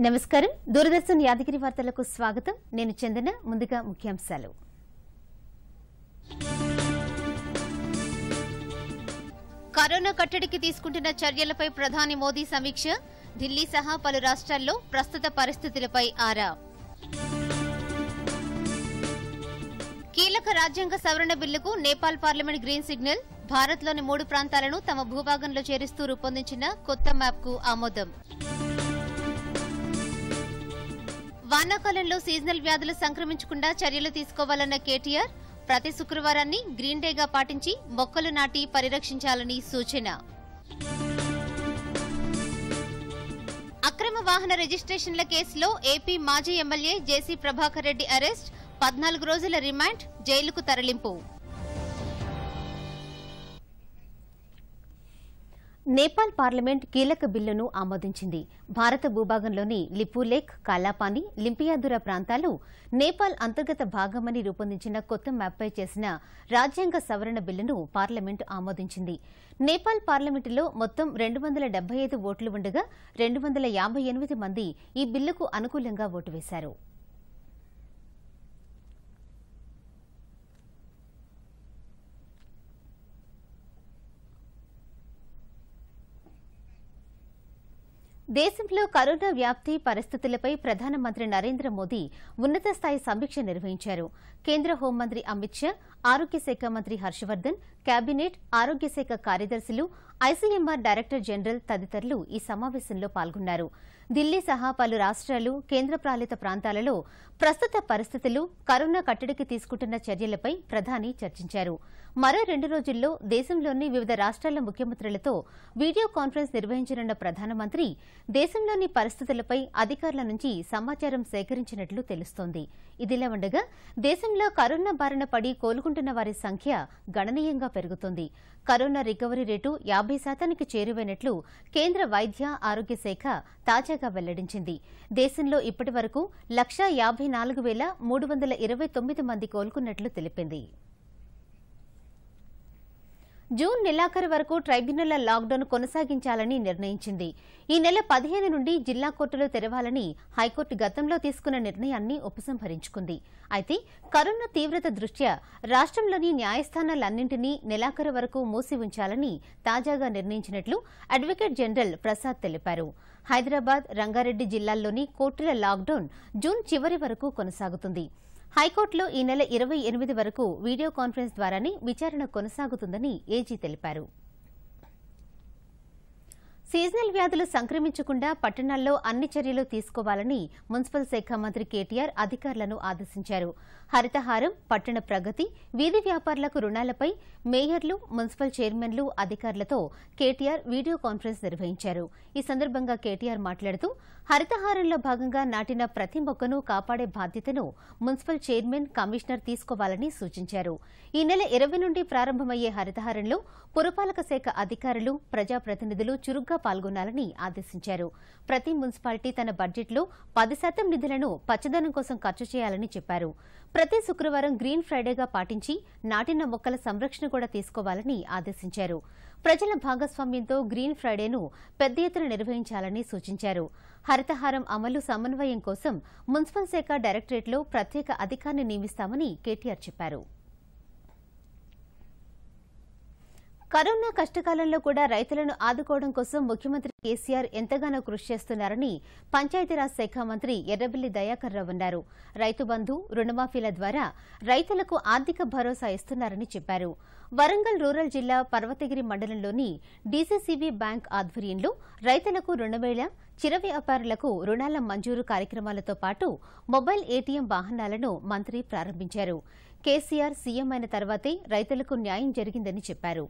నమస్కారం దూరదర్శన్ యాదగిరి వార్తలకు స్వాగతం నేను చందన ముందుగా ముఖ్యాంశాలు కరోనా కట్టడికి తీసుకుంటున్న చర్యలపై ప్రధాని మోదీ సమీక్ష ఢిల్లీ సహా పలు రాష్ట్రాల్లో ప్రస్తుత పరిస్థితులపై ఆరా కీలక రాజ్యాంగ సవరణ బిల్లుకు నేపాల్ పార్లమెంట్ గ్రీన్ సిగ్నల్ భారత్లోని మూడు ప్రాంతాలను తమ భూభాగంలో చేరుస్తూ రూపొందించిన కొత్త మ్యాప్కు ఆమోదం వానాకాలంలో సీజనల్ వ్యాధులు సంక్రమించకుండా చర్యలు తీసుకోవాలన్న కేటీఆర్ ప్రతి శుక్రవారాన్ని గ్రీన్ డేగా పాటించి మొక్కలు నాటి పరిరక్షించాలని సూచన అక్రమ వాహన రిజిస్ట్రేషన్ల కేసులో ఏపీ మాజీ MLA JC Prabhakar Reddy arrest పద్నాలుగు రోజుల రిమాండ్ జైలుకు తరలింపు నేపాల్ పార్లమెంట్ కీలక బిల్లును ఆమోదించింది భారత భూభాగంలోని లిపులేక్ కాలాపాని లింపియాదురా ప్రాంతాలు నేపాల్ అంతర్గత భాగమని రూపొందించిన కొత్త మ్యాప్పై చేసిన రాజ్యాంగ సవరణ బిల్లును పార్లమెంట్ ఆమోదించింది నేపాల్ పార్లమెంటులో మొత్తం రెండు వందల డెబ్బై ఐదు ఓట్లు ఉండగా రెండు వందల యాభై ఎనిమిది మంది ఈ బిల్లుకు అనుకూలంగా ఓటు వేశారు దేశంలో కరోనా వ్యాప్తి పరిస్థితులపై ప్రధానమంత్రి నరేంద్ర మోదీ ఉన్నత స్థాయి సమీక్ష నిర్వహించారు కేంద్ర హోంమంత్రి అమిత్ షా ఆరోగ్య శాఖ మంత్రి హర్షవర్దన్ కేబినెట్ ఆరోగ్య శాఖ కార్యదర్శులు ఐసీఎంఆర్ డైరెక్టర్ జనరల్ తదితరులు ఈ సమావేశంలో పాల్గొన్నారు ఢిల్లీ సహా పలు రాష్ట్రాలు కేంద్రపాలిత ప్రాంతాలలో ప్రస్తుత పరిస్థితులు కరోనా కట్టడికి తీసుకుంటున్న చర్యలపై ప్రధాని చర్చించారు మరో రెండు రోజుల్లో దేశంలోని వివిధ రాష్ట్రాల ముఖ్యమంత్రులతో వీడియో కాన్ఫరెన్స్ నిర్వహించనున్న ప్రధానమంత్రి దేశంలోని పరిస్థితులపై అధికారుల నుంచి సమాచారం సేకరించినట్లు తెలుస్తోంది ఇదిలా ఉండగా దేశంలో కరోనా బారిన పడి కోలుకుంటున్న వారి సంఖ్య గణనీయంగా పెరుగుతోంది కరోనా రికవరీ రేటు యాభై శాతానికి చేరువైనట్లు కేంద్ర వైద్య ఆరోగ్య శాఖ తాజాగా వెల్లడించింది దేశంలో ఇప్పటి వరకు లక్షా యాభై నాలుగు వేల మూడు వందల ఇరవై తొమ్మిది మంది కోలుకున్నట్లు తెలిపింది జూన్ నెలాఖరు వరకు ట్రైబ్యునల్ల లాక్డౌన్ కొనసాగించాలని నిర్ణయించింది ఈ నెల పదిహేను నుండి జిల్లా కోర్టులు తెరవాలని హైకోర్టు గతంలో తీసుకున్న నిర్ణయాన్ని ఉపసంహరించుకుంది అయితే కరోనా తీవ్రత దృష్ట్యా రాష్ట్రంలోని న్యాయస్థానాలన్నింటినీ నెలాఖరు వరకు మూసి ఉంచాలని తాజాగా నిర్ణయించినట్లు అడ్వకేట్ జనరల్ ప్రసాద్ తెలిపారు హైదరాబాద్ రంగారెడ్డి జిల్లాల్లోని కోర్టుల లాక్డౌన్ జూన్ చివరి వరకు కొనసాగుతుంది హైకోర్టులో ఈ నెల ఇరవై ఎనిమిది వరకు వీడియో కాన్ఫరెన్స్ ద్వారానే విచారణ కొనసాగుతుందని ఏజీ తెలిపారు సీజనల్ వ్యాధులు సంక్రమించకుండా పట్టణాల్లో అన్ని చర్యలు తీసుకోవాలని మున్సిపల్ శాఖ మంత్రి కేటీఆర్ అధికారులను ఆదేశించారు హరితహారం పట్టణ ప్రగతి వీధి వ్యాపారులకు రుణాలపై మేయర్లు మున్సిపల్ చైర్మన్లు అధికారులతో కేటీఆర్ వీడియో కాన్ఫరెన్స్ నిర్వహించారు ఈ సందర్భంగా కేటీఆర్ మాట్లాడుతూ హరితహారంలో భాగంగా నాటిన ప్రతి మొక్కను కాపాడే బాధ్యతను మున్సిపల్ చైర్మన్ కమిషనర్ తీసుకోవాలని సూచించారు ఈ నెల ఇరవై నుండి ప్రారంభమయ్యే హరితహారంలో పురపాలక శాఖ అధికారులు ప్రజాప్రతినిధులు చురుగ్గా పాల్గొనాలని ఆదేశించారు ప్రతి మున్సిపాలిటీ తన బడ్జెట్లో పది శాతం నిధులను పచ్చదనం కోసం ఖర్చు చేయాలని చెప్పారు ప్రతి శుక్రవారం గ్రీన్ ఫ్రైడేగా పాటించి నాటిన మొక్కల సంరక్షణ కూడా తీసుకోవాలని ఆదేశించారు ప్రజల భాగస్వామ్యంతో గ్రీన్ ఫ్రైడేను పెద్ద ఎత్తున నిర్వహించాలని సూచించారు హరితహారం అమలు సమన్వయం కోసం మున్సిపల్ శాఖ డైరెక్టరేట్లో ప్రత్యేక అధికారిని నియమిస్తామని కేటీఆర్ చెప్పారు కరోనా కష్టకాలంలో కూడా రైతులను ఆదుకోవడం కోసం ముఖ్యమంత్రి కేసీఆర్ ఎంతగానో కృషి చేస్తున్నారని పంచాయతీరాజ్ శాఖ మంత్రి ఎర్రబెల్లి దయాకర్ రావు అన్నారు రైతు బంధు రుణమాఫీల ద్వారా రైతులకు ఆర్థిక భరోసా ఇస్తున్నారని చెప్పారు వరంగల్ రూరల్ జిల్లా పర్వతగిరి మండలంలోని డీసీసీబీ బ్యాంక్ ఆధ్వర్యంలో రైతులకు రుణమేళ చిర వ్యాపారులకు రుణాల మంజూరు కార్యక్రమాలతో పాటు మొబైల్ ఏటీఎం వాహనాలను మంత్రి ప్రారంభించారు కేసీఆర్ సీఎం అయిన తర్వాతే రైతులకు న్యాయం జరిగిందని చెప్పారు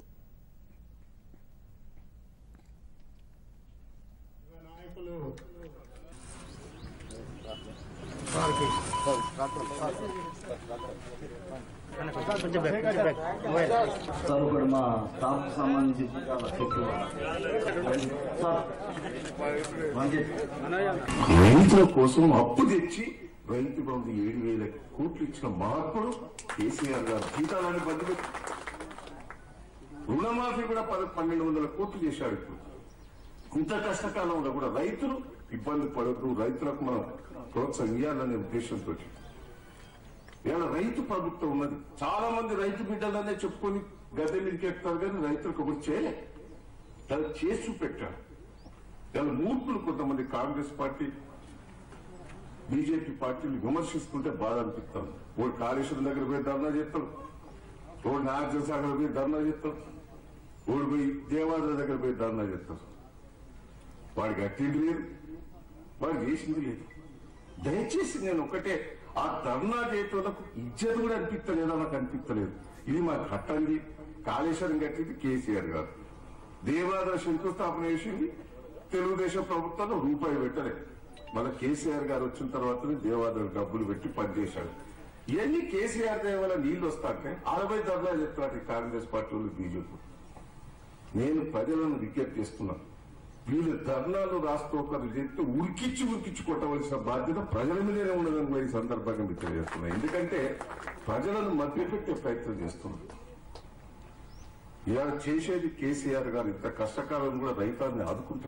సార్ ఇప్పుడు మా స్టాఫ్ సంబంధించి చెప్తూ సార్ మంచి రైతుల కోసం అప్పు తెచ్చి రైతు బంధు ఏడు వేల కోట్లు ఇచ్చిన మార్పుడు కేసీఆర్ గారు జీతాలని బంధు రుణమాఫీ కూడా పద పన్నెండు వందల కోట్లు చేశాడు ఇప్పుడు ఇంత కష్టకాలంలో కూడా రైతులు ఇబ్బంది పడద్దు రైతులకు మనం ప్రోత్సాహం ఇవ్వాలనే ఉద్దేశంతో ఇవాళ రైతు ప్రభుత్వం ఉన్నది చాలా మంది రైతు బిడ్డలనే చెప్పుకొని గద్దె మీదకి ఎక్కుతారు కానీ రైతులకు ఒకటి చేయలే దాన్ని చేసి చూపెట్టారు ఇవాళ మూర్ఖులు కొంతమంది కాంగ్రెస్ పార్టీ బీజేపీ పార్టీలు విమర్శిస్తుంటే బాధ అనిపిస్తాను ఓడి కాళేశ్వరం దగ్గర పోయి ధర్నా చేస్తాడు ఓడి నాగార్జున సాగర్ పోయి ధర్నా చేస్తాడు ఓడి పోయి దేవాలయ దగ్గర పోయి ధర్నా చేస్తాడు వాడికి కట్టింది లేదు వాడు చేసింది లేదు దయచేసి నేను ఒకటే ఆ ధర్నా చేయటోళ్ళకు ఇజ్జత కూడా అనిపిస్తలేదా నాకు అనిపిస్తలేదు ఇది మాకు కట్టండి కాళేశ్వరం కట్టింది కేసీఆర్ గారు దేవాదాయ శంకుస్థాపన చేసింది తెలుగుదేశం ప్రభుత్వంలో రూపాయి పెట్టలేదు మళ్ళీ కేసీఆర్ గారు వచ్చిన తర్వాతనే దేవాదాయ డబ్బులు పెట్టి పనిచేశాడు ఇవన్నీ కేసీఆర్ దయ వల్ల నీళ్లు వస్తాకే అరవై ధర్నా చెప్తారు ఈ కాంగ్రెస్ పార్టీ వాళ్ళు బీజేపీ నేను ప్రజలను విజ్ఞప్తి చేస్తున్నాను వీళ్ళు ధర్నాలు రాస్తోకలు చెప్తే ఉరికిచ్చి ఉరికిచ్చి కొట్టవలసిన బాధ్యత ప్రజల మీదనే ఉండదని కూడా ఈ సందర్భంగా మీకు తెలియజేస్తున్నాను ఎందుకంటే ప్రజలను మభ్యపెట్టే ప్రయత్నం చేస్తున్నారు ఇవాళ చేసేది కేసీఆర్ గారు ఇంత కష్టకాలం కూడా రైతాన్ని ఆదుకుంటారు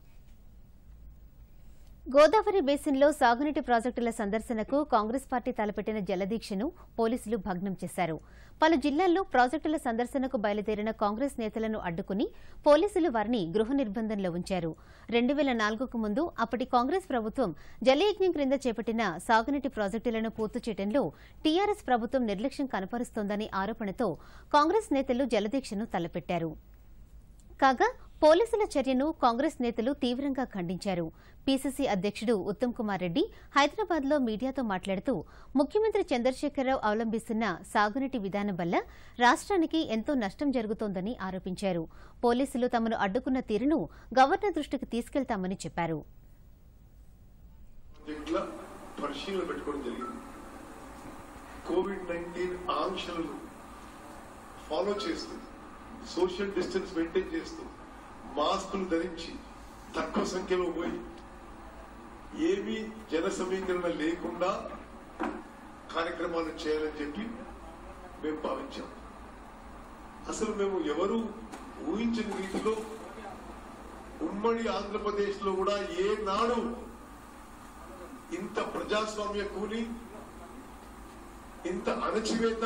గోదావరి బేసిన్లో సాగునీటి ప్రాజెక్టుల సందర్శనకు కాంగ్రెస్ పార్టీ తలపెట్టిన జలదీక్షను పోలీసులు భగ్నం చేశారు పలు జిల్లాల్లో ప్రాజెక్టుల సందర్శనకు బయలుదేరిన కాంగ్రెస్ నేతలను అడ్డుకుని పోలీసులు వారిని గృహ నిర్బంధంలో ఉంచారు రెండు వేల నాలుగుకు ముందు అప్పటి కాంగ్రెస్ ప్రభుత్వం జలయజ్ఞం క్రింద చేపట్టిన సాగునీటి ప్రాజెక్టులను పూర్తి చేయడంలో టీఆర్ఎస్ ప్రభుత్వం నిర్లక్ష్యం కనపరుస్తోందని ఆరోపణతో కాంగ్రెస్ నేతలు జలదీక్షను తలపెట్టారు కాగా పోలీసుల చర్యను కాంగ్రెస్ నేతలు తీవ్రంగా ఖండించారు పీసీసీ అధ్యక్షుడు ఉత్తమ్ కుమార్ రెడ్డి హైదరాబాద్ లో మీడియాతో మాట్లాడుతూ ముఖ్యమంత్రి చంద్రశేఖరరావు అవలంబిస్తున్న సాగునీటి విధానం వల్ల రాష్ట్రానికి ఎంతో నష్టం జరుగుతోందని ఆరోపించారు పోలీసులు తమను అడ్డుకున్న తీరును గవర్నర్ దృష్టికి తీసుకెళ్తామని చెప్పారు ప్రాజెక్టుల పరిశీలన పెట్టుకోవడం జరిగింది కోవిడ్ నైన్టీన్ ఆంక్షలను ఫాలో చేస్తూ సోషల్ డిస్టెన్స్ మెయింటైన్ చేస్తూ మాస్కులు ధరించి తక్కువ సంఖ్యలో పోయి ఏమీ జన సమీకరణ లేకుండా కార్యక్రమాలు చేయాలని చెప్పి మేము భావించాం అసలు మేము ఎవరు ఊహించని రీతిలో ఉమ్మడి ఆంధ్రప్రదేశ్ లో కూడా ఏనాడు ఇంత ప్రజాస్వామ్య కూలి ఇంత అణచివేత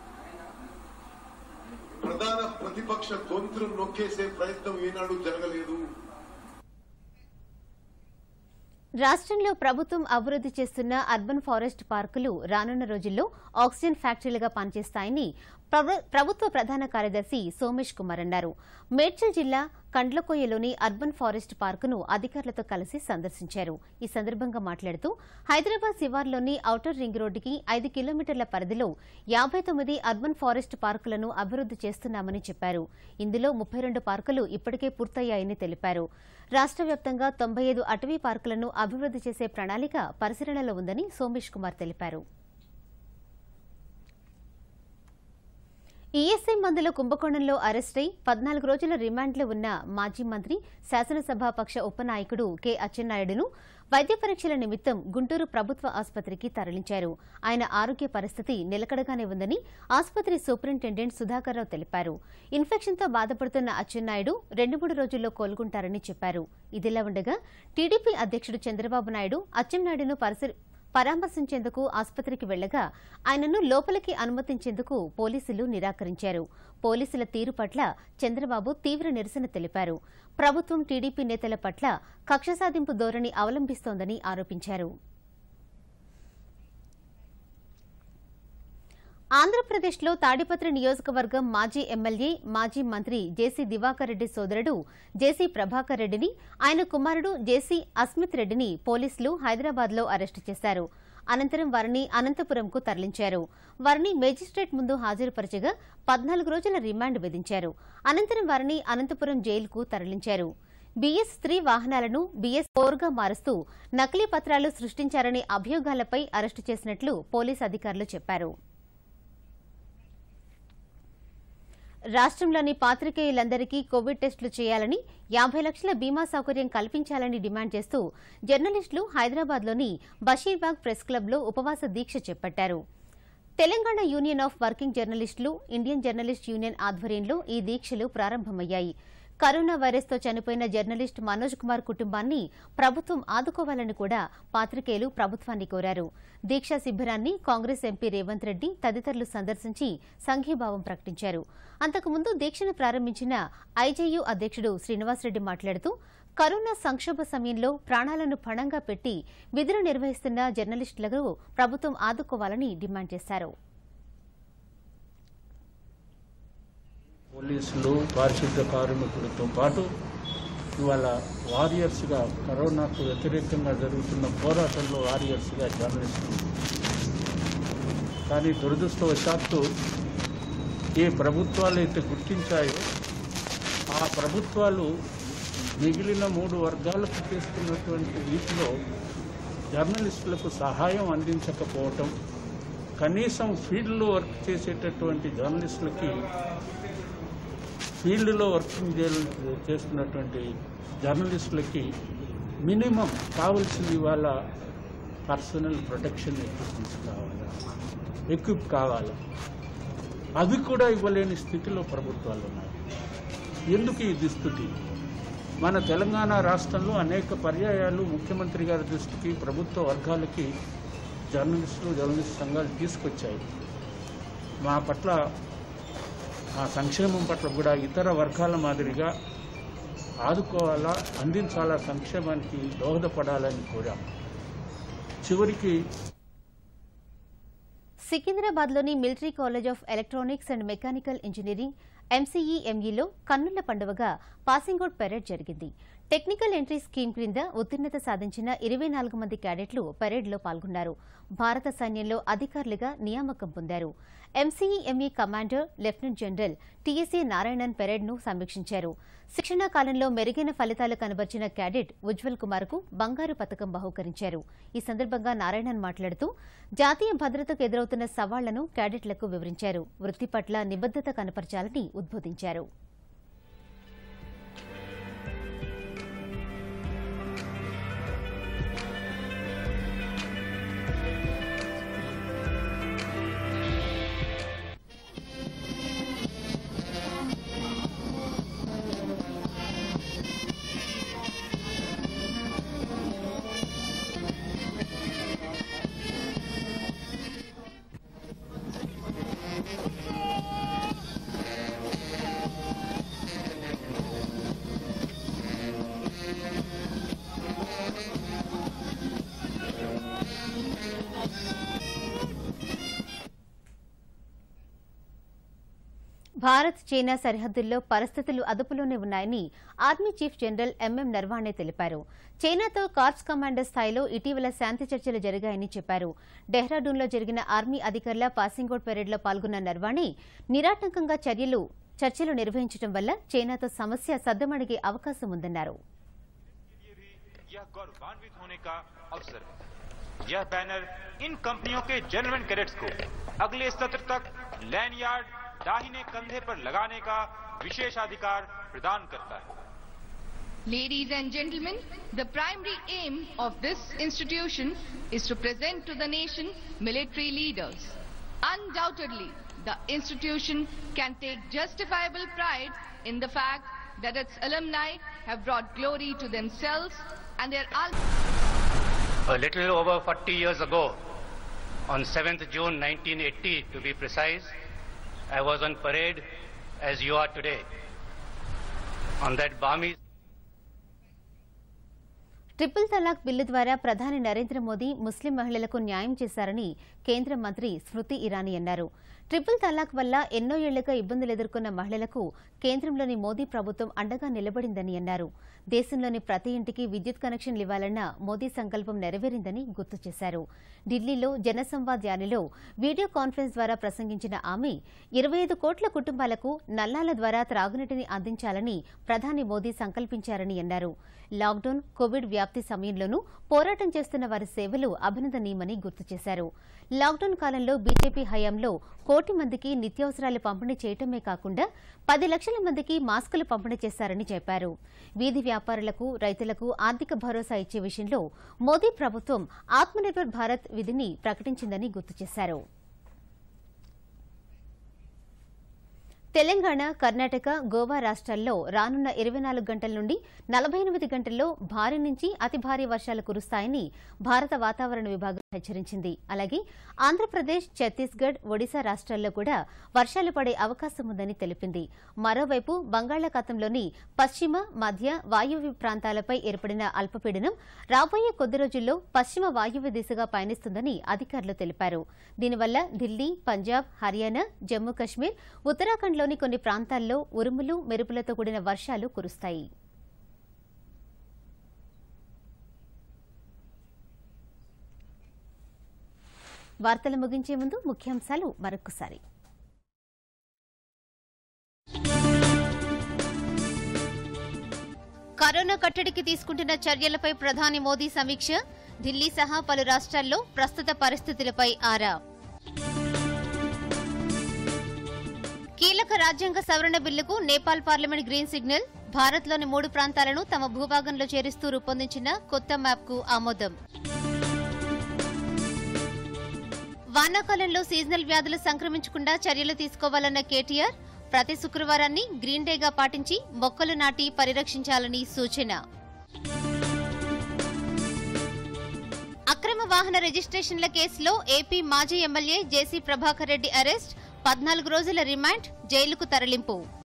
ప్రధాన ప్రతిపక్ష గొంతులు నొక్కేసే ప్రయత్నం ఏనాడు జరగలేదు రాష్ట్రంలో ప్రభుత్వం అభివృద్ది చేస్తున్న అర్బన్ ఫారెస్ట్ పార్కులు రానున్న రోజుల్లో ఆక్సిజన్ ఫ్యాక్టరీలుగా పనిచేస్తాయని ప్రవ- ప్రభుత్వ ప్రధాన కార్యదర్శి సోమేష్ కుమార్ అన్నారు మేడ్చల్ జిల్లా కండ్లకోయలోని అర్బన్ ఫారెస్ట్ పార్కును అధికారులతో కలిసి సందర్శించారు ఈ సందర్భంగా మాట్లాడుతూ హైదరాబాద్ శివార్లోని ఔటర్ రింగ్ రోడ్డుకి ఐదు కిలోమీటర్ల పరిధిలో యాభై తొమ్మిది అర్బన్ ఫారెస్ట్ పార్కులను అభివృద్ది చేస్తున్నామని చెప్పారు ఇందులో ముప్పై రెండు పార్కులు ఇప్పటికే పూర్తయ్యాయని తెలిపారు రాష్ట్ర వ్యాప్తంగా తొంభై ఐదు అటవీ పార్కులను అభివృద్ది చేసే ప్రణాళిక పరిశీలనలో ఉందని సోమేష్ కుమార్ తెలిపారు ఈఎస్ఐ మందుల కుంభకోణంలో అరెస్టై పద్నాలుగు రోజుల రిమాండ్లో ఉన్న మాజీ మంత్రి శాసనసభాపక్ష ఉపనాయకుడు కె అచ్చెన్నాయుడును వైద్య పరీక్షల నిమిత్తం గుంటూరు ప్రభుత్వ ఆసుపత్రికి తరలించారు ఆయన ఆరోగ్య పరిస్థితి నిలకడగానే ఉందని ఆసుపత్రి సూపరింటెండెంట్ సుధాకర్రావు తెలిపారు ఇన్ఫెక్షన్తో బాధపడుతున్న అచ్చెన్నాయుడు రెండు మూడు రోజుల్లో కోలుకుంటారని చెప్పారు ఇదిలా ఉండగా టీడీపీ అధ్యక్షుడు చంద్రబాబు నాయుడు అచ్చెన్నాయుడును పరిశీ పరామర్శించేందుకు ఆసుపత్రికి వెళ్లగా ఆయనను లోపలికి అనుమతించేందుకు పోలీసులు నిరాకరించారు పోలీసుల తీరు పట్ల చంద్రబాబు తీవ్ర నిరసన తెలిపారు ప్రభుత్వం టీడీపీ నేతల పట్ల కక్ష సాధింపు ధోరణి అవలంబిస్తోందని ఆరోపించారు ఆంధ్రప్రదేశ్లో తాడిపత్రి నియోజకవర్గం మాజీ ఎమ్మెల్యే మాజీ మంత్రి జేసీ దివాకర్ రెడ్డి సోదరుడు జేసీ ప్రభాకర్ రెడ్డిని ఆయన కుమారుడు జేసీ అస్మిత్ రెడ్డిని పోలీసులు హైదరాబాద్లో అరెస్టు చేశారు అనంతరం వారిని అనంతపురంకు తరలించారు వారిని మేజిస్ట్రేట్ ముందు హాజరుపరచగా పద్నాలుగు రోజుల రిమాండ్ విధించారు అనంతరం వారిని అనంతపురం జైలుకు తరలించారు బీఎస్ త్రీ వాహనాలను బీఎస్ ఫోర్గా మారుస్తూ నకిలీ పత్రాలు సృష్టించారనే అభియోగాలపై అరెస్టు చేసినట్లు పోలీసు అధికారులు చెప్పారు రాష్ట్రంలోని పాత్రికేయులందరికీ కోవిడ్ టెస్టులు చేయాలని యాభై లక్షల బీమా సౌకర్యం కల్పించాలని డిమాండ్ చేస్తూ జర్నలిస్టులు హైదరాబాద్లోని బషీర్బాగ్ ప్రెస్ క్లబ్లో ఉపవాస దీక్ష చేపట్టారు తెలంగాణ యూనియన్ ఆఫ్ వర్కింగ్ జర్నలిస్టులు ఇండియన్ జర్నలిస్ట్ యూనియన్ ఆధ్వర్యంలో ఈ దీక్షలు ప్రారంభమయ్యాయి కరోనా వైరస్తో చనిపోయిన జర్నలిస్ట్ మనోజ్ కుమార్ కుటుంబాన్ని ప్రభుత్వం ఆదుకోవాలని కూడా పాత్రికేయులు ప్రభుత్వాన్ని కోరారు దీక్షా శిబిరాన్ని కాంగ్రెస్ ఎంపీ రేవంత్ రెడ్డి తదితరులు సందర్శించి సంఘీభావం ప్రకటించారు అంతకుముందు దీక్షను ప్రారంభించిన ఐజేయూ అధ్యక్షుడు శ్రీనివాసరెడ్డి మాట్లాడుతూ కరోనా సంక్షోభ సమయంలో ప్రాణాలను పణంగా పెట్టి విధులు నిర్వహిస్తున్న జర్నలిస్టులకు ప్రభుత్వం ఆదుకోవాలని డిమాండ్ చేశారు పోలీసులు పారిశుద్ధ్య కార్మికులతో పాటు ఇవాళ వారియర్స్గా కరోనాకు వ్యతిరేకంగా జరుగుతున్న పోరాటంలో వారియర్స్గా జర్నలిస్టులు కానీ దురదృష్టవశాత్తు ఏ ప్రభుత్వాలు అయితే గుర్తించాయో ఆ ప్రభుత్వాలు మిగిలిన మూడు వర్గాలకు తీసుకున్నటువంటి వీటిలో జర్నలిస్టులకు సహాయం అందించకపోవటం కనీసం ఫీల్డ్లో వర్క్ చేసేటటువంటి జర్నలిస్టులకి ఫీల్డ్లో వర్కింగ్ చే- చేస్తున్నటువంటి జర్నలిస్టులకి మినిమం కావాల్సింది ఇవాళ పర్సనల్ ప్రొటెక్షన్ ఎక్విప్మెంట్స్ కావాలి ఎక్విప్ కావాలి అవి కూడా ఇవ్వలేని స్థితిలో ప్రభుత్వాలు ఉన్నాయి ఎందుకు ఈ దుస్థితి మన తెలంగాణ రాష్ట్రంలో అనేక పర్యాయాలు ముఖ్యమంత్రి గారి దృష్టికి ప్రభుత్వ వర్గాలకి జర్నలిస్టులు జర్నలిస్ట్ సంఘాలు తీసుకొచ్చాయి మా పట్ల ఆ సంక్షేమం పట్ల కూడా ఇతర వర్గాల మాదిరిగా ఆదుకోవాలా అందించాలా సంక్షేమానికి దోహదపడాలని కోరాం చివరికి సికింద్రాబాద్లోని military college of electronics and mechanical engineering ఎంసీఈఎంఈలో కన్నుల పండుగగా పాసింగ్ అవుట్ పెరేడ్ జరిగింది టెక్నికల్ ఎంట్రీ స్కీమ్ క్రింద ఉత్తీర్ణత సాధించిన ఇరవై నాలుగు మంది క్యాడెట్లు పెరేడ్లో పాల్గొన్నారు భారత సైన్యంలో అధికారులుగా నియామకం పొందారు MCEME commander lieutenant general TSA Narayanan పెరేడ్ను సమీక్షించారు శిక్షణా కాలంలో మెరుగైన ఫలితాలు కనబర్చిన క్యాడెట్ ఉజ్వల్ కుమార్ కు బంగారు పథకం బహూకరించారు ఈ సందర్భంగా నారాయణన్ మాట్లాడుతూ జాతీయ భద్రతకు ఎదురవుతున్న సవాళ్లను క్యాడెట్లకు వివరించారు వృత్తి పట్ల నిబద్దత కనపరచాలని ఉద్బోధించారు భారత్ చైనా సరిహద్దుల్లో పరిస్థితులు అదుపులోనే ఉన్నాయని army chief general MM Naravane తెలిపారు చైనాతో కార్ప్స్ కమాండర్ స్థాయిలో ఇటీవల శాంతి చర్చలు జరిగాయని చెప్పారు డెహ్రాడూన్లో జరిగిన ఆర్మీ అధికారుల పాసింగ్ అవుట్ పెరేడ్లో పాల్గొన్న నర్వాణే నిరాటంకంగా చర్యలు చర్చలు నిర్వహించడం వల్ల చైనాతో సమస్య సద్దమణిగే అవకాశం ఉందన్నారు यह गौरवान्वित होने का अवसर है यह बैनर इन कंपनियों के जेनवन कैडेट्स को अगले सत्र तक लैंड यार्ड दाहिने कंधे पर लगाने का विशेषाधिकार प्रदान करता है Ladies and gentlemen, the primary aim of this institution is to present to the nation military leaders. Undoubtedly, the institution can take justifiable pride in the fact that its alumni have brought glory to themselves and their al- A little over 40 years ago, on 7th June 1980 to be precise, I was on parade as you are today. On that balmy triple talaq bill ద్వారా ప్రధాని నరేంద్ర మోదీ ముస్లిం మహిళలకు న్యాయం చేశారని కేంద్ర మంత్రి స్మృతి ఇరానీ అన్నారు triple తలాక్ వల్ల ఎన్నో ఏళ్లుగా ఇబ్బందులు ఎదుర్కొన్న మహిళలకు కేంద్రంలోని మోదీ ప్రభుత్వం అండగా నిలబడిందని అన్నారు దేశంలోని ప్రతి ఇంటికి విద్యుత్ కనెక్షన్లు ఇవ్వాలన్న మోదీ సంకల్పం నెరవేరిందని గుర్తు చేశారు ఢిల్లీలో జనసంవాద్ ర్యాలీలో వీడియో కాన్ఫరెన్స్ ద్వారా ప్రసంగించిన ఆమె ఇరవై ఐదు కోట్ల కుటుంబాలకు నల్లాల ద్వారా త్రాగునీటిని అందించాలని ప్రధాని మోదీ సంకల్పించారని అన్నారు లాక్డౌన్ కోవిడ్ వ్యాప్తి సమయంలోనూ పోరాటం చేస్తున్న వారి సేవలు అభినందనీయమని గుర్తు చేశారు లాక్డౌన్ కాలంలో బీజేపీ హయాంలో కోటి మందికి నిత్యావసరాలు పంపిణీ చేయటమే కాకుండా పది లక్షల మందికి మాస్కులు పంపిణీ చేశారని చెప్పారు వీధి వ్యాపారులకు రైతులకు ఆర్థిక భరోసా ఇచ్చే విషయంలో మోదీ ప్రభుత్వం ఆత్మనిర్భర్ భారత్ విధిని ప్రకటించిందని గుర్తు చేశారు తెలంగాణ కర్ణాటక గోవా రాష్ట్రాల్లో రానున్న ఇరవై నాలుగు గంటల నుండి నలభై ఎనిమిది గంటల్లో భారీ నుంచి అతి భారీ వర్షాలు కురుస్తాయని భారత వాతావరణ విభాగం హెచ్చరించింది అలాగే ఆంధ్రప్రదేశ్ ఛత్తీస్గఢ్ ఒడిశా రాష్ట్రాల్లో కూడా వర్షాలు పడే అవకాశం ఉందని తెలిపింది మరోవైపు బంగాళాఖాతంలోని పశ్చిమ మధ్య వాయువ్య ప్రాంతాలపై ఏర్పడిన అల్పపీడనం రాబోయే కొద్ది రోజుల్లో పశ్చిమ వాయువ్య దిశగా పయనిస్తుందని అధికారులు తెలిపారు దీనివల్ల ఢిల్లీ పంజాబ్ హర్యానా జమ్మూ కశ్మీర్ ఉత్తరాఖండ్లోని కొన్ని ప్రాంతాల్లో ఉరుములు మెరుపులతో కూడిన వర్షాలు కురుస్తాయి వార్తలు ముగించే ముందు ముఖ్యాంశాలు మరొకసారి కరోనా కట్టడికి తీసుకుంటున్న చర్యలపై ప్రధాని మోదీ సమీక్ష ఢిల్లీ సహా పలు రాష్ట్రాల్లో ప్రస్తుత పరిస్థితులపై ఆరా కీలక రాజ్యాంగ సవరణ బిల్లుకు నేపాల్ పార్లమెంట్ గ్రీన్ సిగ్నల్ భారత్లోని మూడు ప్రాంతాలను తమ భూభాగంలో చేరుస్తూ రూపొందించిన కొత్త మ్యాప్కు ఆమోదం వానాకాలంలో సీజనల్ వ్యాధులు సంక్రమించకుండా చర్యలు తీసుకోవాలన్న కేటీఆర్ ప్రతి శుక్రవారాన్ని గ్రీన్ డేగా పాటించి మొక్కలు నాటి పరిరక్షించాలని సూచన అక్రమ వాహన రిజిస్ట్రేషన్ల కేసులో ఏపీ మాజీ MLA JC Prabhakar Reddy arrest పద్నాలుగు రోజుల రిమాండ్ జైలుకు తరలింపు